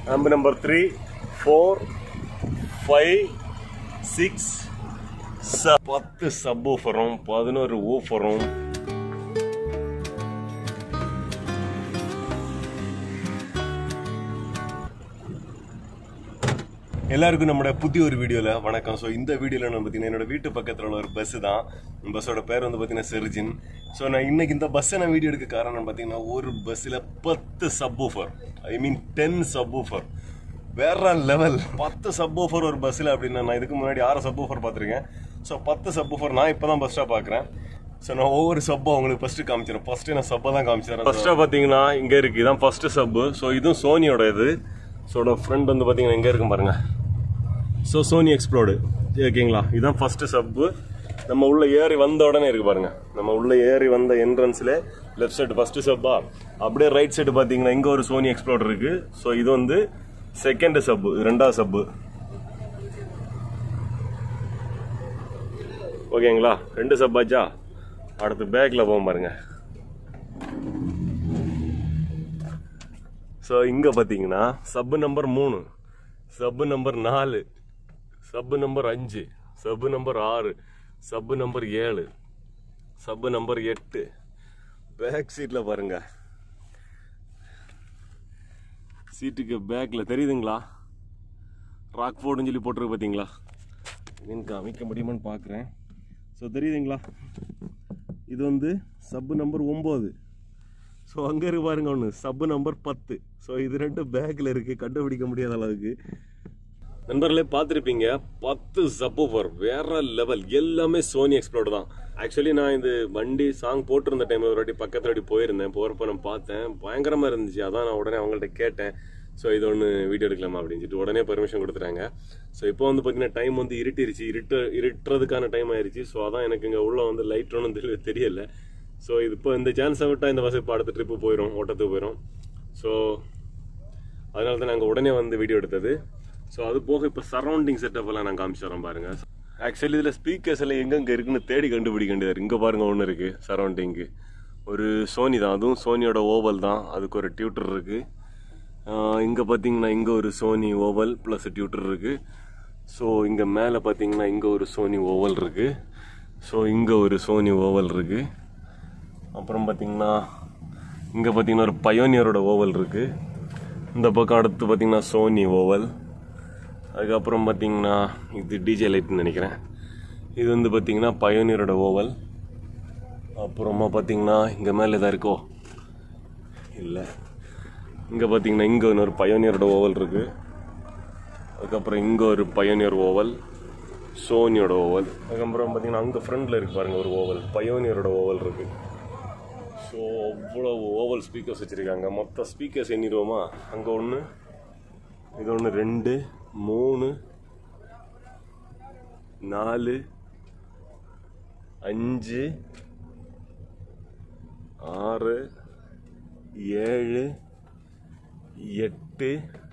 ஆம்பு number three four five six பத்து sub ஊஃபரும் பதினோரு ஊஃபரும் எல்லாருக்கும் நம்மளோட புதிய ஒரு வீடியோவில் வணக்கம் ஸோ இந்த வீடியோவில் நம்ம பார்த்தீங்கன்னா என்னோட வீட்டு பக்கத்தில் உள்ள ஒரு பஸ் தான் பஸ்ஸோட பேர் வந்து பார்த்தீங்கன்னா செர்ஜின் ஸோ நான் இன்னைக்கு இந்த பஸ்ஸை நான் வீடியோ எடுக்க காரணம் பார்த்தீங்கன்னா ஒரு பஸ்ஸில் பத்து subwoofer I mean ten subwoofer வேற லெவல் பத்து சப்வூஃபர் ஒரு பஸ்ஸில் அப்படின்னா நான் இதுக்கு முன்னாடி ஆறு சப்வூஃபர் பார்த்துருக்கேன் ஸோ பத்து சப்வூஃபர் நான் இப்போ தான் பஸ்ஸாக பார்க்குறேன் ஸோ நான் ஒவ்வொரு சப்பும் உங்களுக்கு ஃபர்ஸ்ட் காமிச்சிடறேன் ஃபர்ஸ்ட் நான் சப்பை தான் காமிச்சிடறேன் ஃபர்ஸ்ட்டாக பார்த்தீங்கன்னா இங்கே இருக்குது இதான் ஃபர்ஸ்ட் சப்பு ஸோ இதுவும் சோனியோட இது ஸோட ஃப்ரெண்ட் வந்து பார்த்தீங்கன்னா எங்கே இருக்கும் பாருங்க ஸோ சோனி எக்ஸ்ப்ளோடு ஓகேங்களா இதுதான் ஃபர்ஸ்ட் சப்பு நம்ம உள்ள ஏறி வந்த உடனே இருக்கு பாருங்க நம்ம உள்ள ஏறி வந்த என்ட்ரன்ஸ்ல லெஃப்ட் சைடு ஃபர்ஸ்ட் சப்பா அப்படியே ரைட் சைடு பார்த்தீங்கன்னா இங்கே ஒரு சோனி எக்ஸ்ப்ளோர் இருக்கு ஸோ இது வந்து செகண்ட் சப்பு ரெண்டாவது சப்பு ஓகேங்களா ரெண்டு சப்பாச்சா அடுத்து பேக்கில் போகும் பாருங்க ஸோ இங்கே பார்த்தீங்கன்னா சப்பு நம்பர் மூணு சப்பு நம்பர் நாலு சப்பு நம்பர் அஞ்சு சப்பு நம்பர் ஆறு சப்பு நம்பர் ஏழு சப்பு நம்பர் எட்டு பேக் சீட்டில் பாருங்க சீட்டுக்கு பேக்கில் தெரியுதுங்களா ராக் ஃபோர்டுன்னு சொல்லி போட்டிருக்கு பார்த்தீங்களா மீன் காமிக்க முடியுமான்னு பார்க்குறேன் ஸோ தெரியுதுங்களா இது வந்து சப்பு நம்பர் ஒம்பது ஸோ அங்கே இருக்கு பாருங்க ஒன்று சப்பு நம்பர் பத்து ஸோ இது ரெண்டும் பேக்கில் இருக்குது கண்டுபிடிக்க முடியாத அளவுக்கு நண்பர்களே பார்த்துருப்பீங்க பத்து சப்போஃபர் வேற லெவல் எல்லாமே சோனி எக்ஸ்ப்ளோர் தான் ஆக்சுவலி நான் இந்த வண்டி சாங் போட்டிருந்த டைம் ஒரு வாட்டி பக்கத்துல வாட்டி போயிருந்தேன் போகிறப்ப நான் பார்த்தேன் பயங்கரமாக இருந்துச்சு அதான் நான் உடனே அவங்கள்ட்ட கேட்டேன் ஸோ இது ஒன்று வீடியோ எடுக்கலாமா அப்படின்னு சொல்லிட்டு உடனே பெர்மிஷன் கொடுத்துட்டாங்க ஸோ இப்போ வந்து பார்த்தீங்கன்னா டைம் வந்து இருட்டிருச்சு இருட்டு இருட்டுறதுக்கான டைம் ஆயிருச்சு ஸோ அதான் எனக்கு இங்கே உள்ள வந்து லைட் ஒன்றும் தெரிய தெரியல ஸோ இது இப்போ இந்த சான்ஸை விட்டால் இந்த பஸ் இப்போ அடுத்த ட்ரிப்பு போயிடும் ஓட்டத்துக்கு போயிடும் ஸோ அதனால தான் நாங்கள் உடனே வந்து வீடியோ எடுத்தது ஸோ அது போக இப்போ சரௌண்டிங் செட்டப் எல்லாம் நான் காமிச்சு தரோம் பாருங்க ஆக்சுவலி இதில் ஸ்பீக்கர்ஸ் எல்லாம் எங்கெங்கே இருக்குன்னு தேடி கண்டுபிடிக்க வேண்டியது இங்கே பாருங்க ஒன்று இருக்கு சரௌண்டிங்கு ஒரு சோனி தான் அதுவும் சோனியோட ஓவல் தான் அதுக்கு ஒரு டியூட்டர் இருக்கு இங்கே பார்த்தீங்கன்னா இங்கே ஒரு சோனி ஓவல் ப்ளஸ் டியூட்டர் இருக்கு ஸோ இங்கே மேலே பார்த்தீங்கன்னா இங்கே ஒரு சோனி ஓவல் இருக்கு ஸோ இங்கே ஒரு சோனி ஓவல் இருக்கு அப்புறம் பார்த்தீங்கன்னா இங்கே பார்த்தீங்கன்னா ஒரு பயோனியரோட ஓவல் இருக்கு இந்த பக்கம் அடுத்து பார்த்தீங்கன்னா சோனி ஓவல் அதுக்கப்புறம் பார்த்தீங்கன்னா இது டிஜே லைட்னு நினைக்கிறேன் இது வந்து பார்த்தீங்கன்னா பயோனியரோட ஓவல் அப்புறமா பார்த்தீங்கன்னா இங்கே மேலே எதாவது இருக்கோ இல்லை இங்கே பார்த்தீங்கன்னா இங்கே இன்னொரு பயோனியரோட ஓவல் இருக்குது அதுக்கப்புறம் இங்கே ஒரு பயோனியர் ஓவல் சோனியோட ஓவல் அதுக்கப்புறம் பார்த்தீங்கன்னா அங்கே ஃப்ரண்டில் இருக்கு பாருங்க ஒரு ஓவல் பயோனியரோட ஓவல் இருக்குது ஸோ அவ்வளோ ஓவல் ஸ்பீக்கர்ஸ் வச்சுருக்காங்க மொத்த ஸ்பீக்கர்ஸ் எண்ணிடுவோமா அங்கே ஒன்று இது ஒன்று ரெண்டு மூணு நாலு அஞ்சு ஆறு ஏழு எட்டு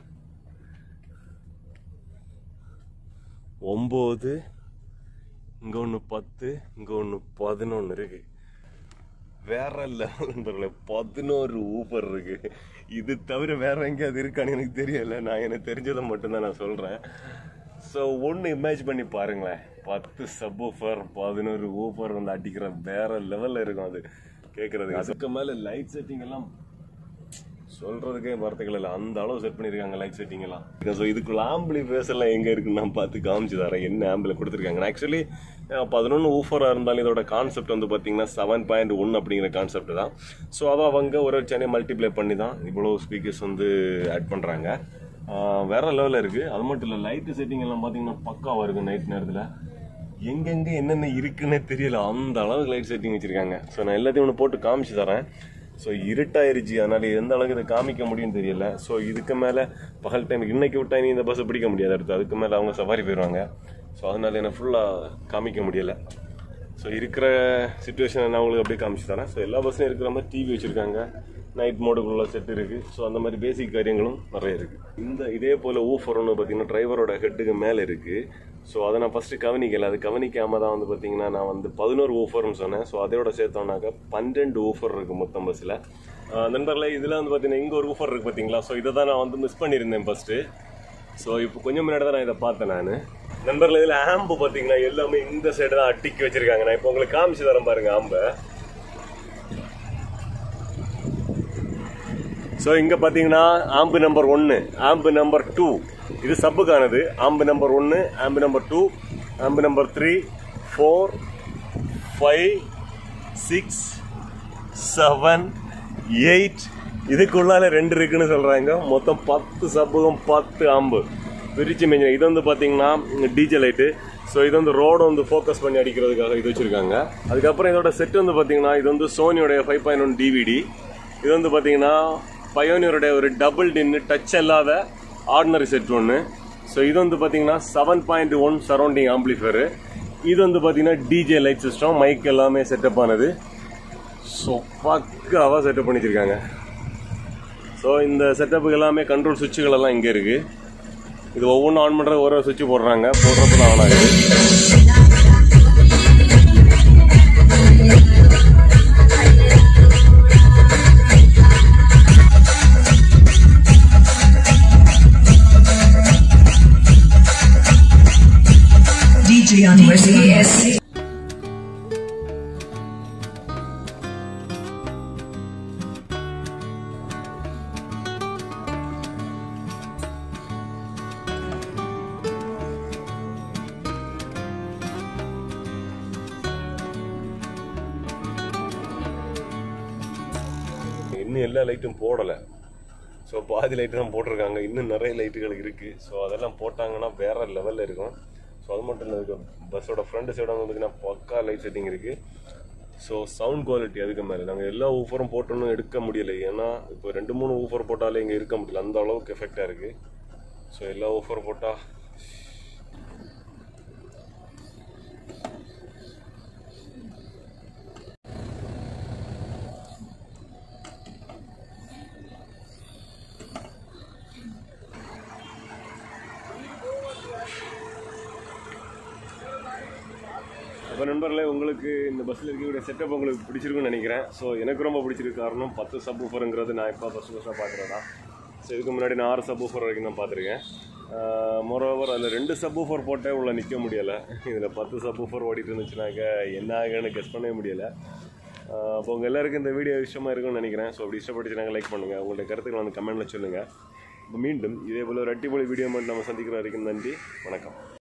ஒம்பது இங்கே ஒன்று பத்து இங்கே ஒன்று பதினொன்று இருக்கு வேற லெவல் பதினோரு ஊஃபர் இருக்கு இது தவிர வேற எங்கேயாவது இருக்கான்னு எனக்கு தெரியல நான் எனக்கு தெரிஞ்சதை மட்டும்தான் நான் சொல்றேன் ஸோ ஒன்று இமேஜ் பண்ணி பாருங்களேன் பத்து சப் ஊஃபர் பதினோரு ஊஃபர் வந்து அடிக்கிற வேற லெவல்ல இருக்கும் அது கேட்கறதுக்கு அதுக்கு மேல லைட் செட்டிங் எல்லாம் சொல்றதுக்கே வார்த்தைகள் இல்லை அந்த அளவு செட் பண்ணிருக்காங்க லைட் செட்டிங் எல்லாம் ஸோ இதுக்குள்ள ஆம்பிளி ஃபேஸ் எல்லாம் எங்க இருக்குன்னு நான் பார்த்து காமிச்சு தரேன் என்ன ஆம்பிளி கொடுத்துருக்காங்க ஆக்சுவலி பதினொன்று ஊஃபராக இருந்தாலும் இதோட கான்செப்ட் வந்து பார்த்தீங்கன்னா செவன் பாயிண்ட் ஒன் அப்படிங்கிற கான்செப்ட் தான் ஸோ அதை அவங்க ஒரு சேனல் மல்டிப்ளை பண்ணி தான் இவ்வளோ ஸ்பீக்கர்ஸ் வந்து ஆட் பண்ணுறாங்க வேற லெவலில் இருக்குது அது மட்டும் இல்லை லைட்டு செட்டிங் எல்லாம் பார்த்தீங்கன்னா பக்காவாக இருக்குது நைட் நேரத்தில் எங்கெங்கே என்னென்ன இருக்குன்னே தெரியல அந்த அளவுக்கு லைட் செட்டிங் வச்சுருக்காங்க ஸோ நான் எல்லாத்தையும் ஒன்று போட்டு காமிச்சு தரேன் ஸோ இருட்டாயிருச்சு அதனால எந்த அளவுக்கு இதை காமிக்க முடியும்னு தெரியல ஸோ இதுக்கு மேலே பகல் டைம் இன்னைக்கு விட்டா நீ இந்த பஸ்ஸை பிடிக்க முடியாது அடுத்து அதுக்கு மேலே அவங்க சவாரி போயிடுவாங்க ஸோ அதனால என்ன ஃபுல்லாக காமிக்க முடியல ஸோ இருக்கிற சுச்சுவேஷனை நான் உங்களுக்கு அப்படியே காமிச்சு தரேன் ஸோ எல்லா பஸ்ஸும் இருக்கிற மாதிரி டிவி வச்சுருக்காங்க நைட் மோடுக்குள்ள செட் இருக்குது ஸோ அந்த மாதிரி பேசிக் காரியங்களும் நிறைய இருக்குது இந்த இதே போல் ஊஃபர் ஒன்று பார்த்தீங்கன்னா டிரைவரோட ஹெட்டுக்கு மேலே இருக்குது ஸோ அதை நான் ஃபஸ்ட்டு கவனிக்கல அது கவனிக்காம தான் வந்து பார்த்தீங்கன்னா நான் வந்து பதினோரு ஊஃபர்னு சொன்னேன் ஸோ அதோட சேர்த்தோம்னாக்கா பன்னெண்டு ஊஃபர் இருக்குது மொத்தம் பஸ்ஸில் ஆஹ் நண்பர்களே இதில் வந்து பார்த்தீங்கன்னா இங்கே ஒரு ஊஃபர் இருக்குது பார்த்தீங்களா ஸோ இதை தான் நான் வந்து மிஸ் பண்ணியிருந்தேன் ஃபஸ்ட்டு ஸோ இப்போ கொஞ்சம் முன்னாடி தான் நான் இதை பார்த்தேன் நான் நண்பர்களே இதில் ஆம்பு பார்த்தீங்கன்னா எல்லாமே இந்த சைடு தான் அட்டிக்கி வச்சிருக்காங்க நான் இப்போ உங்களுக்கு காமிச்சு தரேன் பாருங்க ஆம்பை ஸோ இங்கே பார்த்தீங்கன்னா ஆம்பு நம்பர் ஒன்று ஆம்பு நம்பர் டூ இது சப்புக்கானது ஆம்பு நம்பர் ஒன்று amp number two amp number three four five six seven eight இதுக்குள்ளால ரெண்டு இருக்குன்னு சொல்கிறாங்க மொத்தம் பத்து சப்புகம் பத்து ஆம்பு பிரிச்சு மேஞ்சு இது வந்து பார்த்தீங்கன்னா டிஜே லைட்டு ஸோ இது வந்து ரோடு வந்து ஃபோக்கஸ் பண்ணி அடிக்கிறதுக்காக இது வச்சுருக்காங்க அதுக்கப்புறம் இதோட செட் வந்து பார்த்தீங்கன்னா இது வந்து சோனியோடைய ஃபைவ் பாயிண்ட் ஒன் டிவிடி இது வந்து பார்த்தீங்கன்னா பயோனியருடைய ஒரு டபுள் டின்னு டச் இல்லாத ஆர்டினரி செட் ஒன்று ஸோ இது வந்து பார்த்தீங்கன்னா seven point one surrounding amplifier இது வந்து பார்த்தீங்கன்னா டிஜே லைட் சிஸ்டம் மைக் எல்லாமே செட்டப் ஆனது ஸோ பக்காவாக செட்டப் பண்ணி வச்சிருக்காங்க ஸோ இந்த செட்டப்புக்கு எல்லாமே கண்ட்ரோல் சுவிட்சுகள் எல்லாம் இங்கே இருக்குது இது ஒவ்வொன்றும் ஆன் பண்ணுறது ஒரு சுவிட்ச் போடுறாங்க போடுறப்ப தான் ஆன் ஆகுது DJ Unwitty is இன்னும் எல்லா லைட்டும் போடலை ஸோ பாதி லைட்டு தான் போட்டிருக்காங்க இன்னும் நிறைய லைட்டுகள் இருக்குது ஸோ அதெல்லாம் போட்டாங்கன்னா வேற லெவலில் இருக்கும் ஸோ அது மட்டும் இல்லை பஸ்ஸோட ஃப்ரண்ட் சைடு வந்து பார்த்தீங்கன்னா பக்கா லைட் செட்டிங் இருக்குது ஸோ சவுண்ட் குவாலிட்டி அதுக்கு மேலே நாங்கள் எல்லா ஊஃபரும் போட்டோன்னு எடுக்க முடியலை ஏன்னா இப்போ ரெண்டு மூணு ஊஃபர் போட்டாலே இங்கே இருக்க முடியல அந்த அளவுக்கு எஃபெக்டாக இருக்குது ஸோ எல்லா ஊஃபர் போட்டால் இப்போ நண்பர்களே உங்களுக்கு இந்த பஸ்ஸில் இருக்கக்கூடிய செட்டப் உங்களுக்கு பிடிச்சிருக்குன்னு நினைக்கிறேன் ஸோ எனக்கு ரொம்ப பிடிச்சிருக்கு காரணம் பத்து சப் ஊஃபருங்கிறது நான் இப்போ ஃபஸ்ட்டு ஃபஸ்ட்டாக பார்க்குறதா ஸோ இதுக்கு முன்னாடி நான் ஆறு சப் ஊஃபர் வரைக்கும் தான் பார்த்துருக்கேன் மொரோவர் அதில் ரெண்டு சப் ஊஃபர் போட்டே உள்ள நிற்க முடியலை இதில் பத்து சப் ஊஃபர் ஓடிட்டு இருந்துச்சுனாக்க என்ன ஆகுன்னு கெஸ் பண்ணவே முடியலை அப்போ உங்கள் எல்லாருக்கும் இந்த வீடியோ இஷ்டமாக இருக்கும்னு நினைக்கிறேன் ஸோ அப்படி இஷ்டப்பட்டுச்சுனாங்க லைக் பண்ணுங்கள் உங்களுடைய கருத்துக்களை வந்து கமெண்ட்டில் சொல்லுங்கள் மீண்டும் இதே போல் ஒரு அட்டிப்பொழி வீடியோ மட்டும் நம்ம சந்திக்கிற வரைக்கும் நன்றி வணக்கம்